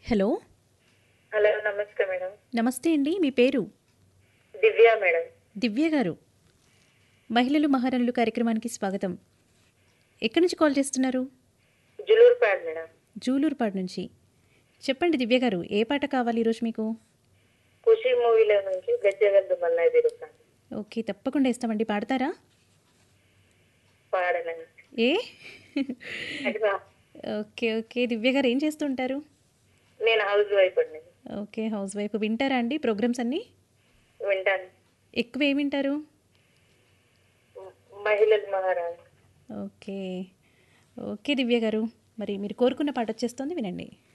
hello hello నమస్తే madam నమస్తే అండి మీ పేరు దివ్య మేడం దివ్య గారు మహిళలు మహారాణులు కార్యక్రమానికి స్వాగతం ఎక్కడి నుంచి కాల్ చేస్తున్నారు జులూరుపాడ్ మేడం జూలూరుపాడు నుంచి చెప్పండి దివ్య గారు ఏ పాట కావాలి ఈరోజు మీకు ఖుషి మూవీలో నుంచి గజ్జగద్దు మల్లయ్య తిరుగుతాను ఓకే తప్పకుండా ఇస్తామండి పాడతారా పాడనని ఏ అదిగా ఓకే ఓకే దివ్య గారు ఏం చేస్తుంటారు నేను హౌస్ వైఫ్ అండి ఓకే హౌస్ వైఫ్ వింటారా అండి ప్రోగ్రామ్స్ అన్నీ వింటాను ఎక్కువ ఏమి వింటారు మహిళలు మహారాణి ఓకే ఓకే దివ్య గారు మరి మీరు కోరుకున్న పాట వచ్చేస్తుంది వినండి